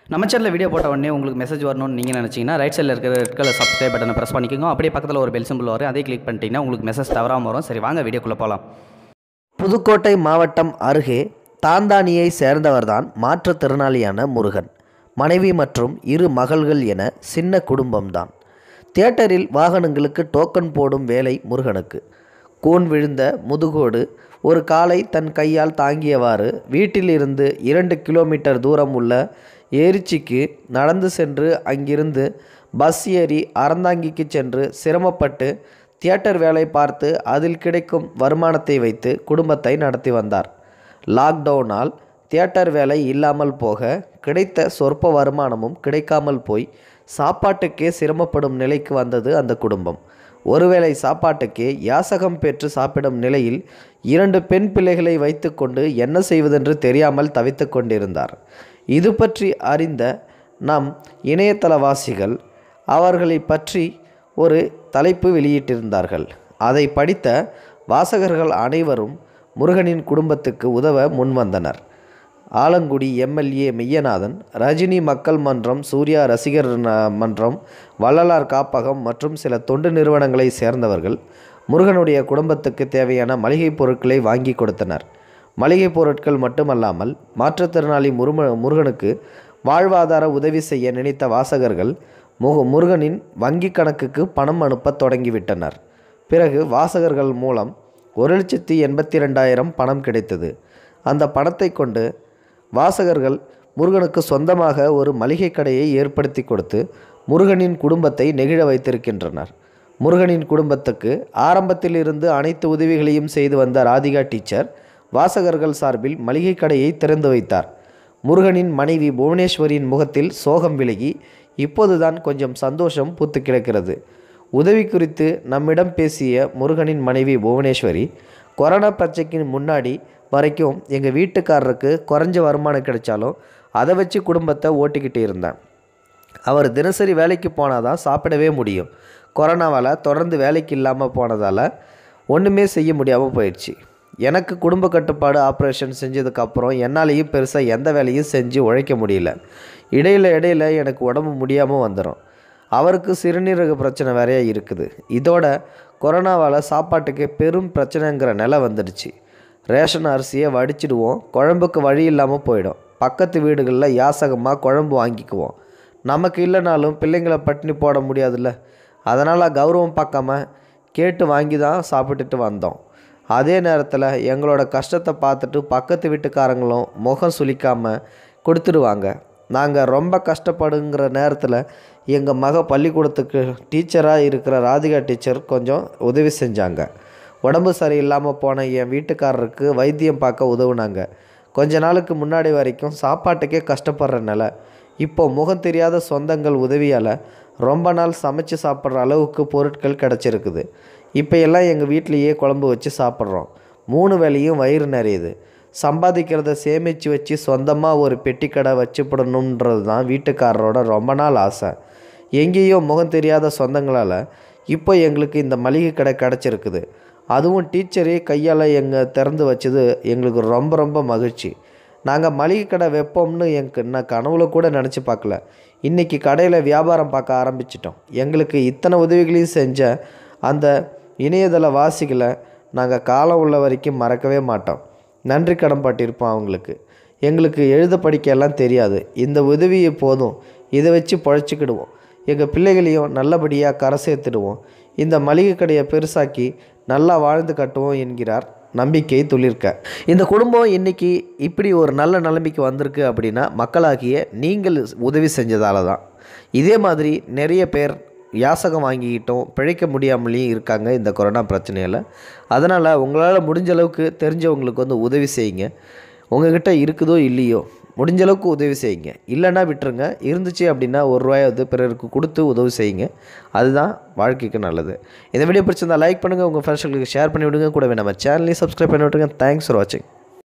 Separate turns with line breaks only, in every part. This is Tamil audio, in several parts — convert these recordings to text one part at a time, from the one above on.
நம்ம சேனலில் வீடியோ போட்ட உடனே உங்களுக்கு மெசேஜ் வரணும்னு நீங்கள் நினச்சிங்கன்னா ரைட் சைடில் இருக்கிற ரெட் கலர் சப்ஸ்கிரைப் பட்டனை ப்ரெஸ் பண்ணிக்கோங்க அப்படியே பக்கத்தில் ஒரு பெல் சிம்பிள் வரும் அதே கிளிக் பண்ணிட்டீங்கன்னா உங்களுக்கு மெசேஜ் தவறாமல் வரும் சரி வாங்க வீடியோக்குள்ளே போகலாம்
புதுக்கோட்டை மாவட்டம் அருகே தாந்தானியை சேர்ந்தவர்தான் மாற்றுத்திறனாளியான முருகன் மனைவி மற்றும் இரு மகள்கள் என சின்ன குடும்பம்தான் தியேட்டரில் வாகனங்களுக்கு டோக்கன் போடும் வேலை முருகனுக்கு கூன் விழுந்த முதுகோடு ஒரு காலை தன் கையால் தாங்கியவாறு வீட்டிலிருந்து இரண்டு கிலோமீட்டர் தூரம் உள்ள ஏரிச்சிக்கு நடந்து சென்று அங்கிருந்து பஸ் ஏறி அறந்தாங்கிக்கு சென்று சிரமப்பட்டு தியேட்டர் வேலை பார்த்து அதில் கிடைக்கும் வருமானத்தை வைத்து குடும்பத்தை நடத்தி வந்தார் லாக்டவுனால் தியேட்டர் வேலை இல்லாமல் போக கிடைத்த சொற்ப வருமானமும் கிடைக்காமல் போய் சாப்பாட்டுக்கே சிரமப்படும் நிலைக்கு வந்தது அந்த குடும்பம் ஒருவேளை சாப்பாட்டுக்கே யாசகம் பெற்று சாப்பிடும் நிலையில் இரண்டு பெண் பிள்ளைகளை வைத்துக்கொண்டு என்ன செய்வதென்று தெரியாமல் தவித்து கொண்டிருந்தார் இது பற்றி அறிந்த நம் இணையதளவாசிகள் அவர்களை பற்றி ஒரு தலைப்பு வெளியிட்டிருந்தார்கள் அதை படித்த வாசகர்கள் அனைவரும் முருகனின் குடும்பத்துக்கு உதவ முன்வந்தனர் ஆலங்குடி எம்எல்ஏ மெய்யநாதன் ரஜினி மக்கள் மன்றம் சூர்யா ரசிகர் ந- மன்றம் வள்ளலார் காப்பகம் மற்றும் சில தொண்டு நிறுவனங்களை சேர்ந்தவர்கள் முருகனுடைய குடும்பத்துக்கு தேவையான மளிகைப் பொருட்களை வாங்கி கொடுத்தனர் மளிகைப் பொருட்கள் மட்டுமல்லாமல் மாற்றுத்திறனாளி முரும முருகனுக்கு வாழ்வாதார உதவி செய்ய நினைத்த வாசகர்கள் முக முருகனின் வங்கி கணக்குக்கு பணம் அனுப்பத் தொடங்கிவிட்டனர் பிறகு வாசகர்கள் மூலம் ஒரு லட்சத்தி எண்பத்தி ரெண்டாயிரம் பணம் கிடைத்தது அந்த பணத்தை கொண்டு வாசகர்கள் முருகனுக்கு சொந்தமாக ஒரு மளிகை கடையை ஏற்படுத்தி கொடுத்து முருகனின் குடும்பத்தை நெகிழ வைத்திருக்கின்றனர் முருகனின் குடும்பத்துக்கு ஆரம்பத்தில் இருந்து அனைத்து உதவிகளையும் செய்து வந்த ராதிகா டீச்சர் வாசகர்கள் சார்பில் மளிகை கடையை திறந்து வைத்தார் முருகனின் மனைவி புவனேஸ்வரியின் முகத்தில் சோகம் விலகி இப்போதுதான் கொஞ்சம் சந்தோஷம் பூத்து கிடக்கிறது உதவி குறித்து நம்மிடம் பேசிய முருகனின் மனைவி புவனேஸ்வரி கொரோனா பிரச்சனைக்கு முன்னாடி வரைக்கும் எங்கள் வீட்டுக்காரருக்கு குறைஞ்ச வருமானம் கிடைச்சாலும் அதை வச்சு குடும்பத்தை ஓட்டிக்கிட்டு இருந்தேன் அவர் தினசரி வேலைக்கு போனால் தான் சாப்பிடவே முடியும் கொரோனாவால் தொடர்ந்து வேலைக்கு இல்லாமல் போனதால் ஒன்றுமே செய்ய முடியாமல் போயிடுச்சு எனக்கு குடும்ப கட்டுப்பாடு ஆப்ரேஷன் செஞ்சதுக்கப்புறம் என்னாலேயும் பெருசாக எந்த வேலையும் செஞ்சு உழைக்க முடியல இடையில இடையில எனக்கு உடம்பு முடியாமல் வந்துடும் அவருக்கு சிறுநீரக பிரச்சனை வேறையா இருக்குது இதோட கொரோனாவால் சாப்பாட்டுக்கு பெரும் பிரச்சனைங்கிற நிலை வந்துடுச்சு ரேஷன் அரிசியை வடிச்சிடுவோம் குழம்புக்கு வழி இல்லாமல் போயிடும் பக்கத்து வீடுகளில் யாசகமாக குழம்பு வாங்கிக்குவோம் நமக்கு இல்லைனாலும் பிள்ளைங்களை பட்டினி போட முடியாதுல்ல அதனால் கௌரவம் பார்க்காம கேட்டு வாங்கி தான் சாப்பிட்டுட்டு வந்தோம் அதே நேரத்தில் எங்களோட கஷ்டத்தை பார்த்துட்டு பக்கத்து வீட்டுக்காரங்களும் முகம் சுளிக்காமல் கொடுத்துடுவாங்க நாங்கள் ரொம்ப கஷ்டப்படுங்கிற நேரத்தில் எங்கள் மக பள்ளிக்கூடத்துக்கு டீச்சராக இருக்கிற ராதிகா டீச்சர் கொஞ்சம் உதவி செஞ்சாங்க உடம்பு சரியில்லாமல் போன என் வீட்டுக்காரருக்கு வைத்தியம் பார்க்க உதவுனாங்க கொஞ்ச நாளுக்கு முன்னாடி வரைக்கும் சாப்பாட்டுக்கே கஷ்டப்படுற நிலை இப்போ முகம் தெரியாத சொந்தங்கள் உதவியால் ரொம்ப நாள் சமைச்சு சாப்பிட்ற அளவுக்கு பொருட்கள் கிடச்சிருக்குது இப்போ எல்லாம் எங்கள் வீட்லேயே குழம்பு வச்சு சாப்பிட்றோம் மூணு வேளையும் வயிறு நிறையுது சம்பாதிக்கிறத சேமித்து வச்சு சொந்தமாக ஒரு பெட்டி கடை வச்சுப்படணுன்றது தான் வீட்டுக்காரரோட ரொம்ப நாள் ஆசை எங்கேயோ முகம் தெரியாத சொந்தங்களால் இப்போ எங்களுக்கு இந்த மளிகை கடை கிடச்சிருக்குது அதுவும் டீச்சரே கையால் எங்கள் திறந்து வச்சது எங்களுக்கு ரொம்ப ரொம்ப மகிழ்ச்சி நாங்கள் மளிகை கடை வைப்போம்னு எனக்கு நான் கனவுல கூட நினச்சி பார்க்கல இன்றைக்கி கடையில் வியாபாரம் பார்க்க ஆரம்பிச்சிட்டோம் எங்களுக்கு இத்தனை உதவிகளையும் செஞ்ச அந்த இணையதள வாசிகளை நாங்கள் காலம் உள்ள வரைக்கும் மறக்கவே மாட்டோம் நன்றி கடன் பட்டிருப்போம் அவங்களுக்கு எங்களுக்கு எழுத படிக்க எல்லாம் தெரியாது இந்த உதவியை போதும் இதை வச்சு பொழைச்சிக்கிடுவோம் எங்கள் பிள்ளைகளையும் நல்லபடியாக கரை சேர்த்துடுவோம் இந்த மளிகை கடையை பெருசாக்கி நல்லா வாழ்ந்து கட்டுவோம் என்கிறார் நம்பிக்கை துளிர்க்க இந்த குடும்பம் இன்னைக்கு இப்படி ஒரு நல்ல நிலைமைக்கு வந்திருக்கு அப்படின்னா மக்களாகிய நீங்கள் உதவி செஞ்சதால தான் இதே மாதிரி நிறைய பேர் யாசகம் வாங்கிக்கிட்டும் பிழைக்க முடியாமலேயும் இருக்காங்க இந்த கொரோனா பிரச்சனையில் அதனால் உங்களால் முடிஞ்ச அளவுக்கு தெரிஞ்சவங்களுக்கு வந்து உதவி செய்யுங்க உங்ககிட்ட இருக்குதோ இல்லையோ முடிஞ்ச அளவுக்கு உதவி செய்யுங்க இல்லைன்னா விட்டுருங்க இருந்துச்சு அப்படின்னா ஒரு ரூபாய் வந்து பிறருக்கு கொடுத்து உதவி செய்யுங்க அதுதான் வாழ்க்கைக்கு நல்லது இந்த வீடியோ பிடிச்சிருந்தா லைக் பண்ணுங்கள் உங்கள் ஃப்ரெண்ட்ஸ்களுக்கு ஷேர் பண்ணி விடுங்க கூடவே நம்ம சேனலையும் சப்ஸ்கிரைப் பண்ணி விட்டுருங்க தேங்க்ஸ் ஃபார் வாட்சிங்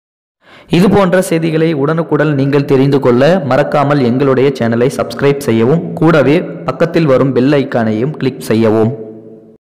இது போன்ற செய்திகளை உடனுக்குடன் நீங்கள் தெரிந்து கொள்ள மறக்காமல் எங்களுடைய சேனலை சப்ஸ்கிரைப் செய்யவும் கூடவே பக்கத்தில் வரும் பெல் ஐக்கானையும் கிளிக் செய்யவும்